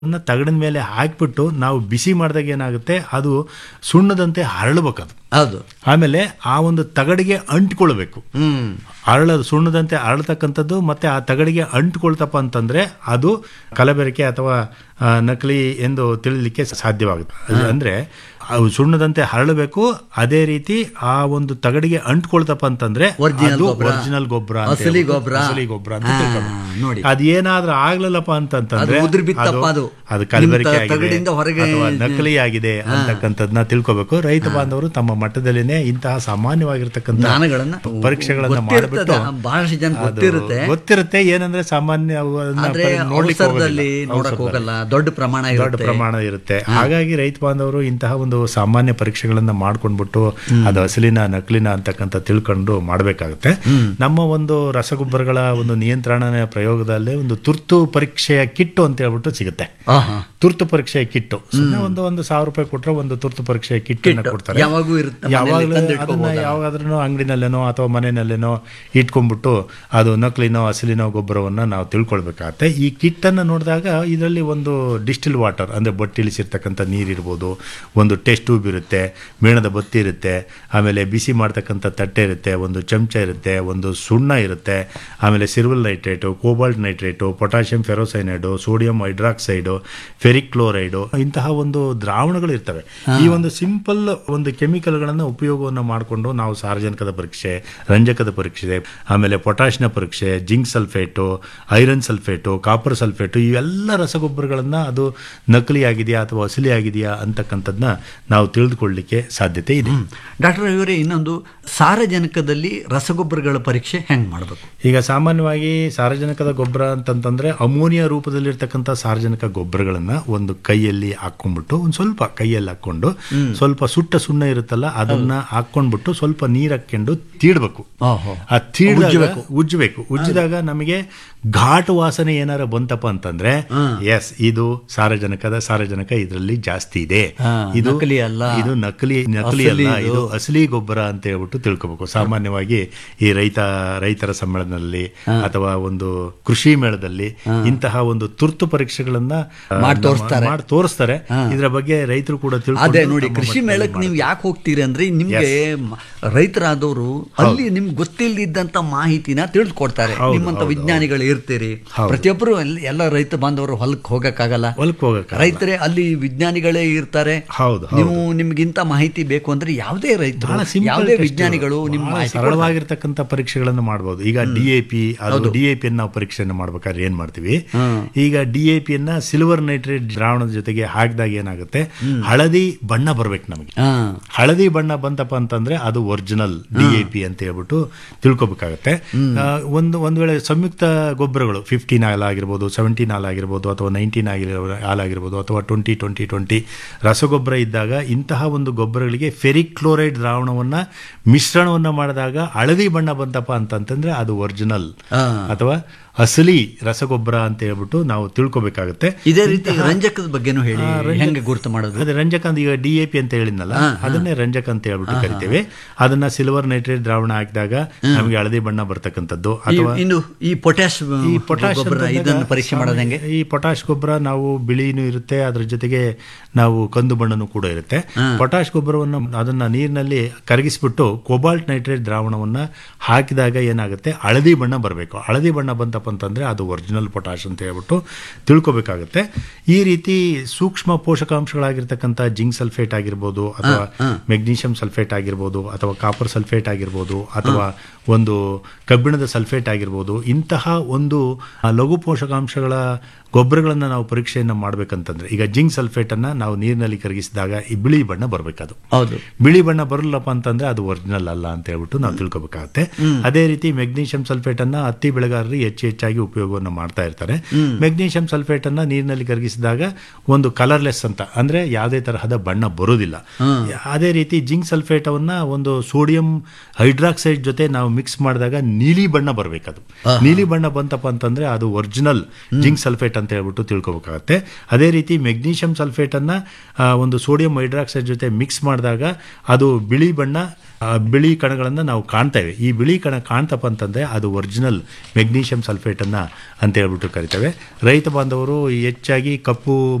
ಅದನ್ನ ತಗಡಿನ ಮೇಲೆ ಹಾಕ್ಬಿಟ್ಟು ನಾವು ಬಿಸಿ ಮಾಡಿದಾಗ ಏನಾಗುತ್ತೆ ಅದು ಸುಣ್ಣದಂತೆ ಹರಳಬೇಕದು ಹೌದು ಆಮೇಲೆ ಆ ಒಂದು ತಗಡಿಗೆ ಅಂಟ್ಕೊಳ್ಬೇಕು ಹ್ಮ್ ಅರಳದು ಸುಣ್ಣದಂತೆ ಅರಳತಕ್ಕಂಥದ್ದು ಮತ್ತೆ ಆ ತಗಡಿಗೆ ಅಂಟ್ಕೊಳ್ತಪ್ಪ ಅಂತಂದ್ರೆ ಅದು ಕಲಬೆರಕೆ ಅಥವಾ ಆ, ನಕಲಿ ಎಂದು ತಿಳಿಲಿಕ್ಕೆ ಸಾಧ್ಯವಾಗುತ್ತೆ ಅದು ಅಂದ್ರೆ ಅವು ಸುಣ್ಣದಂತೆ ಹರಳಬೇಕು ಅದೇ ರೀತಿ ಆ ಒಂದು ತಗಡಿಗೆ ಅಂಟ್ಕೊಳ್ತಪ್ಪ ಅಂತಂದ್ರೆ Original ಅದು ಗೊಬ್ಬರ. ಒರಿಜಿನಲ್ ಗೊಬ್ಬರ ಅಂತ ಅಸಲಿ ಹೇಳ್ಬಿಟ್ಟು- ಗೊಬ್ಬರ. ಅಸಲಿ ಗೊಬ್ಬರ ಅಂತ ಆ, ತಿಳ್ಕೊಬೇಕು. ನೋಡಿ. ಅದೇನಾದ್ರೂ ಆಗ್ಲಿಲ್ಲಪ್ಪ ಅಂತಂತಂದ್ರೆ ಅದು ಉದುರಿ ಬಿತ್ತಪ್ಪ ಅದು. ಅದು ಕಲಬೆರಕೆ ನಿಮ್ಮ ಆಗಿದೆ ತಗಡಿಂದ ಹೊರಗೆ ಅಥವಾ ನಕಲಿ ಆಗಿದೆ ಅಂತಕ್ಕಂಥದ್ನ ತಿಳ್ಕೊಬೇಕು ರೈತ ಬಾಂಧವರು ತಮ್ಮ ಮಟ್ಟದಲ್ಲಿನೇ ಇಂತಹ ಸಾಮಾನ್ಯವಾಗಿರ್ತಕ್ಕಂಥ ಜ್ಞಾನಗಳನ್ನ ಪರೀಕ್ಷೆಗಳನ್ನ ಗೊತ್ತಿರ್ತದೆ. ಮಾಡಿಬಿಟ್ಟು ಬಹಳಷ್ಟು ಜನ ಅದು ಗೊತ್ತಿರುತ್ತೆ. ಗೊತ್ತಿರುತ್ತೆ ಏನಂದ್ರೆ ಸಾಮಾನ್ಯ ಅವನ್ನ ಆದ್ರೆ ಪರಿ- ನೋಡ್ಲಿಕ್ಕೆ ಅವಸರದಲ್ಲಿ ಹೋಗೋದಿಲ್ಲ. ನೋಡಕ್ ಅವಸರದಲ್ಲಿ. ಹೋಗಲ್ಲ ದೊಡ್ಡ ಪ್ರಮಾಣ ದೊಡ್ಡ ಇರುತ್ತೆ ಪ್ರಮಾಣ ಇರುತ್ತೆ ಹಾಗಾಗಿ ರೈತ ಬಾಂಧವರು ಇಂತಹ ಒಂದು ಸಾಮಾನ್ಯ ಪರೀಕ್ಷೆಗಳನ್ನ ಮಾಡ್ಕೊಂಡ್ಬಿಟ್ಟು ಅದು ಅಸಲಿನ ನಕಲಿನ ಅಂತಕ್ಕಂಥ ತಿಳ್ಕೊಂಡು ಮಾಡಬೇಕಾಗುತ್ತೆ ನಮ್ಮ ಒಂದು ರಸಗೊಬ್ಬರಗಳ ಒಂದು ನಿಯಂತ್ರಣ ಪ್ರಯೋಗದಲ್ಲಿ ಒಂದು ತುರ್ತು ಪರೀಕ್ಷೆಯ ಕಿಟ್ಟು ಅಂತ ಹೇಳ್ಬಿಟ್ಟು ಸಿಗುತ್ತೆ ಆಹಾ. ತುರ್ತು ಪರೀಕ್ಷೆಯ ಕಿಟ್ಟು ಸುಮ್ಮನೆ ಒಂದು ಒಂದು ಸಾವಿರ ರೂಪಾಯಿ ಕೊಟ್ರೆ ಒಂದು ತುರ್ತು ಪರೀಕ್ಷೆಯ ಕಿಟ್ ಅನ್ನ ಕೊಡ್ತಾರೆ ಯಾವಾಗೂ ಇರುತ್ತೆ ಮನೇಲಿ ಯಾವಾಗಲೂ ತಂದು ಅದನ್ನ ಇಟ್ಕೋಬೋದಲ್ಲ? ಯಾವಾಗಾದ್ರೂ ಅಂಗಡಿನಲ್ಲೇನೋ ಅಥವಾ ಮನೆಯಲ್ಲೇನೋ ಇಟ್ಕೊಂಡ್ಬಿಟ್ಟು ಅದು ನಕಲಿನೋ ಅಸಲಿನೋ ಗೊಬ್ಬರವನ್ನ ನಾವು ತಿಳ್ಕೊಳ್ಬೇಕಾಗತ್ತೆ ಈ ಕಿಟ್ ಅನ್ನ ನೋಡಿದಾಗ ಇದರಲ್ಲಿ ಒಂದು ಡಿಸ್ಟಿಲ್ ವಾಟರ್ ಅಂದ್ರೆ ಬಟ್ಟಿಲಿಸಿರ್ತಕ್ಕಂಥ ನೀರಿರ್ಬೋದು ಒಂದು ಟೆಸ್ಟ್ ಟ್ಯೂಬ್ ಇರುತ್ತೆ ಮೇಣದ ಬತ್ತಿ ಇರುತ್ತೆ ಆಮೇಲೆ ಬಿಸಿ ಮಾಡ್ತಕ್ಕಂಥ ತಟ್ಟೆ ಇರುತ್ತೆ ಒಂದು ಚಮಚ ಇರುತ್ತೆ ಒಂದು ಸುಣ್ಣ ಇರುತ್ತೆ ಆಮೇಲೆ silver nitrate cobalt nitrate potassium ferrocyanide sodium hydroxide ferric chloride ಇಂತಹ ಒಂದು ದ್ರಾವಣಗಳು ಇರ್ತವೆ ಈ ಒಂದು ಸಿಂಪಲ್ ಒಂದು ಕೆಮಿಕಲ್ಗಳನ್ನು ಉಪಯೋಗವನ್ನು ಮಾಡಿಕೊಂಡು ನಾವು ಸಾರ್ವಜನಿಕದ ಪರೀಕ್ಷೆ ರಂಜಕದ ಪರೀಕ್ಷೆ ಆಮೇಲೆ ಪೊಟ್ಯಾಷ್ನ ಪರೀಕ್ಷೆ zinc sulphate iron sulphate copper sulphate ಇವೆಲ್ಲ ರಸಗೊಬ್ಬರಗಳನ್ನ ಅದು ನಕಲಿ ಆಗಿದೆಯಾ ಅಥವಾ ಅಸಲಿ ಆಗಿದೆಯಾ ಅಂತಕ್ಕಂಥದ್ದನ್ನ ನಾವು ತಿಳಿದುಕೊಳ್ಳಲಿಕ್ಕೆ ಸಾಧ್ಯತೆ ಇದೆ ಡಾಕ್ಟರ್ ಇವರೇ ಇನ್ನೊಂದು ಸಾರಜನಕದಲ್ಲಿ ರಸಗೊಬ್ಬರಗಳ ಪರೀಕ್ಷೆ ಹೆಂಗ್ ಮಾಡಬೇಕು ಈಗ ಸಾಮಾನ್ಯವಾಗಿ ಸಾರ್ವಜನಿಕದ ಗೊಬ್ಬರ ಅಂತಂತಂದ್ರೆ ಅಮೋನಿಯಾ ರೂಪದಲ್ಲಿರ್ತಕ್ಕಂಥ ಸಾರ್ವಜನಿಕ ಗೊಬ್ಬರಗಳನ್ನ ಒಂದು ಕೈಯಲ್ಲಿ ಹಾಕೊಂಡ್ಬಿಟ್ಟು ಒಂದು ಸ್ವಲ್ಪ ಕೈಯಲ್ಲಿ ಹಾಕೊಂಡು ಸ್ವಲ್ಪ ಸುಟ್ಟ ಸುಣ್ಣ ಇರುತ್ತಲ್ಲ ಅದನ್ನ ಹಾಕೊಂಡ್ಬಿಟ್ಟು ಸ್ವಲ್ಪ ನೀರು ಹಾಕೊಂಡು ತೀಡ್ಬೇಕು ಓಹೋ ಆ ತೀಡಿದಾಗ ಉಜ್ಜಬೇಕು ಉಜ್ಜಿದಾಗ ನಮಗೆ ಘಾಟು ವಾಸನೆ ಏನಾರ ಬಂತಪ್ಪ ಅಂತಂದ್ರೆ ಎಸ್ ಇದು ಸಾರಜನಕದ ಸಾರಜನಕ ಇದರಲ್ಲಿ ಜಾಸ್ತಿ ಇದೆ ಹಾ, ಇದು ನಕಲಿ ಅಲ್ಲ. ಇದು ನಕಲಿ ನಕಲಿ ಅಸಲಿ ಅಲ್ಲ ಇದು. ಇದು ಅಸಲಿ ಗೊಬ್ಬರ ಅಂತ ಹೇಳ್ಬಿಟ್ಟು ತಿಳ್ಕೊಬೇಕು ಸಾಮಾನ್ಯವಾಗಿ ಈ ರೈತ ರೈತರ ಸಮ್ಮೇಳನದಲ್ಲಿ ಅಥವಾ ಒಂದು ಕೃಷಿ ಮೇಳದಲ್ಲಿ ಇಂತಹ ಒಂದು ತುರ್ತು ಪರೀಕ್ಷೆಗಳನ್ನ ಆ, ಮಾಡ್ ನಮ್ಮ- ತೋರಿಸ್ತಾರೆ. ಮಾಡ್ ತೋರಿಸ್ತಾರೆ ಇದರ ಬಗ್ಗೆ ರೈತರು ಕೂಡ ತಿಳ್ಕೊಂಡು ಅದೇ ನೋಡಿ ತಮ್ಮ ಕೃಷಿ ಮಟ್ಟದಲ್ಲಿ ಮೇಳಕ್ಕೆ ನೀವು ಯಾಕೆ ಹೋಗ್ತೀರಿ ಅಂದ್ರೆ ನಿಮ್ಗೆ ಮ- ರೈತರಾದವರು ಅಲ್ಲಿ ನಿಮ್ಗೆ ಗೊತ್ತಿಲ್ಲದಿದ್ದಂತ ಮಾಹಿತಿನ ತಿಳಿದುಕೊಡ್ತಾರೆ ಹೌದು, ನಿಮ್ಮಂತ ಹೌದು, ವಿಜ್ಞಾನಿಗಳು ಇರ್ತೀರಿ ಹೌದು. ಪ್ರತಿಯೊಬ್ಬರು ಎಲ್ಲ- ಎಲ್ಲ ರೈತ ಬಾಂಧವರು ಹೊಲಕ್ಕೆ ಹೋಗಕ್ಕಾಗಲ್ಲ ಹೊಲಕ್ಕೆ ಹೋಗಕ್ಕೆ ರೈತರೇ ಅಲ್ಲಿ ವಿಜ್ಞಾನಿಗಳೇ ಇರ್ತಾರೆ ಹೌದು, ಹೌದು. ನೀವು ನಿಮ್ಗಿಂತ ಮಾಹಿತಿ ಬೇಕು ಅಂದ್ರೆ ಯಾವುದೇ ರೈತರು ಬಹಳ simple ಯಾವುದೇ test. ವಿಜ್ಞಾನಿಗಳು ನಿಮ್ಮ ಬಹಳ ಮಾಹಿತಿ ಕೊಡ್ತಾರೆ. ಸರಳವಾಗಿರ್ತಕ್ಕಂಥ ಪರೀಕ್ಷೆಗಳನ್ನು ಮಾಡಬಹುದು ಈಗ ಡಿ ಎ ಪಿ ಅದು ಡಿ ಎ ಪಿ ನಾವು ಪರೀಕ್ಷೆಯನ್ನು ಮಾಡ್ಬೇಕಾದ್ರೆ ಏನ್ ಮಾಡ್ತೀವಿ ಈಗ ಡಿ ಎ ಪಿ ಅನ್ನ ಸಿಲ್ವರ್ ನೈಟ್ರೇಟ್ ದ್ರಾವಣದ ಜೊತೆಗೆ ಹಾಕಿದಾಗ ಏನಾಗುತ್ತೆ ಹಳದಿ ಬಣ್ಣ ಬರ್ಬೇಕು ನಮಗೆ ಹಾ ಹಳದಿ ಬಣ್ಣ ಬಂತಪ್ಪ ಅಂತಂದ್ರೆ ಅದು ಒರಿಜಿನಲ್ ಡಿ ಎ ಪಿ ಅಂತ ಹೇಳ್ಬಿಟ್ಟು ತಿಳ್ಕೊಬೇಕಾಗತ್ತೆ ಆ, ಒಂದು ಒಂದು ವೇಳೆ ಸಂಯುಕ್ತ ಗೊಬ್ಬರಗಳು ಫಿಫ್ಟೀನ್ ಆಲ್ ಆಗಿರ್ಬೋದು ಸೆವೆಂಟೀನ್ ಆಲ್ ಆಗಿರ್ಬೋದು ಅಥವಾ ನೈನ್ಟೀನ್ ಆಗಿರೋ ಆಲ್ ಆಗಿರ್ಬೋದು ಅಥವಾ ಟ್ವೆಂಟಿ ಟ್ವೆಂಟಿ ಟ್ವೆಂಟಿ ರಸಗೊಬ್ಬರ ಇದ್ದಾಗ ಇಂತಹ ಒಂದು ಗೊಬ್ಬರಗಳಿಗೆ ಫೆರಿಕ್ ಕ್ಲೋರೈಡ್ ದ್ರಾವಣವನ್ನ ಮಿಶ್ರಣವನ್ನ ಮಾಡಿದಾಗ ಹಳದಿ ಬಣ್ಣ ಬಂತಪ್ಪ ಅಂತಂತಂದ್ರೆ ಅದು ಒರಿಜಿನಲ್ ಹಾ. ಅಥವಾ ಅಸಲಿ ರಸಗೊಬ್ಬರ ಅಂತ ಹೇಳ್ಬಿಟ್ಟು ನಾವು ತಿಳ್ಕೊಬೇಕಾಗತ್ತೆ ಇದೇ ರೀತಿ ರಂಜಕದ ಬಗ್ಗೆನೂ ಹೇಳಿ ಹೆಂಗೆ ಗುರುತು ಮಾಡೋದು ಅದೇ ರಂಜಕ ಅಂತ ಈಗ ಡಿ ಎ ಪಿ ಅಂತ ಹೇಳಿದ್ನಲ್ಲ ಅದನ್ನೇ ರಂಜಕ ಅಂತ ಹೇಳ್ಬಿಟ್ಟು ಕರಿತೇವೆ ಅದನ್ನ ಸಿಲ್ವರ್ ನೈಟ್ರೇಟ್ ದ್ರಾವಣ ಹಾಕಿದಾಗ ನಮಗೆ ಹಳದಿ ಬಣ್ಣ ಬರ್ತಕ್ಕಂಥದ್ದು ಈ- ಅಥವಾ ಇನ್ನು ಈ ಪೊಟ್ಯಾಶ್ ಈ ಪೊಟ್ಯಾಶ್ ಗೊಬ್ಬರ ಅಂತಂದಾಗ ಇದನ್ನು ಪರೀಕ್ಷೆ ಮಾಡೋದು ಹೆಂಗೆ ಈ ಪೊಟ್ಯಾಶ್ ಗೊಬ್ಬರ ನಾವು ಬಿಳಿನೂ ಇರುತ್ತೆ ಅದ್ರ ಜೊತೆಗೆ ನಾವು ಕಂದು ಬಣ್ಣನೂ ಕೂಡ ಇರುತ್ತೆ ಪೊಟ್ಯಾಶ್ ಗೊಬ್ಬರವನ್ನು ಅದನ್ನ ನೀರಿನಲ್ಲಿ ಕರಗಿಸ್ಬಿಟ್ಟು ಕೋಬಾಲ್ಟ್ ನೈಟ್ರೇಟ್ ದ್ರಾವಣವನ್ನ ಹಾಕಿದಾಗ ಏನಾಗುತ್ತೆ ಹಳದಿ ಬಣ್ಣ ಬರಬೇಕು ಹಳದಿ ಬಣ್ಣ ಬಂತಪ್ಪ ಅಂತಂದ್ರೆ ಅದು ಒರಿಜಿನಲ್ ಪೊಟ್ಯಾಶ್ ಅಂತ ಹೇಳ್ಬಿಟ್ಟು ತಿಳ್ಕೊಬೇಕಾಗುತ್ತೆ ಈ ರೀತಿ ಸೂಕ್ಷ್ಮ ಪೋಷಕಾಂಶಗಳಾಗಿರ್ತಕ್ಕಂಥ ಜಿಂಕ್ ಸಲ್ಫೇಟ್ ಆಗಿರ್ಬೋದು ಅಥವಾ ಮೆಗ್ನೀಷಿಯಂ ಸಲ್ಫೇಟ್ ಆಗಿರ್ಬೋದು ಅಥವಾ ಕಾಪರ್ ಸಲ್ಫೇಟ್ ಆಗಿರ್ಬೋದು ಅಥವಾ ಒಂದು ಕಬ್ಬಿಣದ ಸಲ್ಫೇಟ್ ಆಗಿರ್ಬೋದು ಇಂತಹ ಒಂದು ಆ, ಲಘು ಪೋಷಕಾಂಶಗಳ ಗೊಬ್ಬರಗಳನ್ನು ನಾವು ಪರೀಕ್ಷೆಯನ್ನು ಮಾಡ್ಬೇಕಂತಂದ್ರೆ ಈಗ ಜಿಂಕ್ ಸಲ್ಫೇಟ್ ಅನ್ನ ನಾವು ನೀರಿನಲ್ಲಿ ಕರಗಿಸಿದಾಗ ಈ ಬಿಳಿ ಬಣ್ಣ ಬರಬೇಕದು ಹೌದು ಬಿಳಿ ಬಣ್ಣ ಬರಲ್ಲಪ್ಪ ಅಂತಂದ್ರೆ ಅದು ಒರಿಜಿನಲ್ ಅಲ್ಲ ಅಂತ ಹೇಳ್ಬಿಟ್ಟು ನಾವು ತಿಳ್ಕೊಬೇಕಾಗತ್ತೆ ಅದೇ ರೀತಿ ಮೆಗ್ನೀಷಿಯಂ ಸಲ್ಫೇಟ್ ಅನ್ನ ಹತ್ತಿ ಬೆಳೆಗಾರರು ಹೆಚ್ಚು ಹೆಚ್ಚಾಗಿ ಉಪಯೋಗವನ್ನು ಮಾಡ್ತಾ ಇರ್ತಾರೆ ಮೆಗ್ನೀಷಿಯಂ ಸಲ್ಫೇಟ್ ಅನ್ನ ನೀರಿನಲ್ಲಿ ಕರಗಿಸಿದಾಗ ಒಂದು ಕಲರ್ಲೆಸ್ ಅಂತ ಅಂದ್ರೆ ಯಾವುದೇ ತರಹದ ಬಣ್ಣ ಬರೋದಿಲ್ಲ ಅದೇ ರೀತಿ ಜಿಂಕ್ ಸಲ್ಫೇಟ್ ಅವನ್ನ ಒಂದು ಸೋಡಿಯಂ ಹೈಡ್ರಾಕ್ಸೈಡ್ ಜೊತೆ ನಾವು ಮಿಕ್ಸ್ ಮಾಡಿದಾಗ ನೀಲಿ ಬಣ್ಣ ಬರಬೇಕದು ನೀಲಿ ಬಣ್ಣ ಬಂತಪ್ಪ ಅಂತಂದ್ರೆ ಅದು ಒರಿಜಿನಲ್ ಜಿಂಕ್ ಸಲ್ಫೇಟ್ ಅಂತ ಹೇಳ್ಬಿಟ್ಟು ತಿಳ್ಕೊಬೇಕಾಗತ್ತೆ ಅದೇ ರೀತಿ ಮೆಗ್ನೀಷಿಯಂ ಸಲ್ಫೇಟನ್ನು ಒಂದು ಸೋಡಿಯಂ ಹೈಡ್ರಾಕ್ಸೈಡ್ ಜೊತೆ ಮಿಕ್ಸ್ ಮಾಡಿದಾಗ ಅದು ಬಿಳಿ ಬಣ್ಣ ಆ, ಬಿಳಿ ಕಣಗಳನ್ನು ನಾವು ಕಾಣ್ತೇವೆ ಈ ಬಿಳಿ ಕಣ ಕಾಣ್ತಪ್ಪ ಅಂತಂದರೆ ಅದು ಒರಿಜಿನಲ್ ಮೆಗ್ನೀಷಿಯಂ ಸಲ್ಫೇಟನ್ನು ಅಂತ ಹೇಳ್ಬಿಟ್ಟು ಕರಿತೇವೆ ರೈತ ಬಾಂಧವರು ಹೆಚ್ಚಾಗಿ ಕಪ್ಪು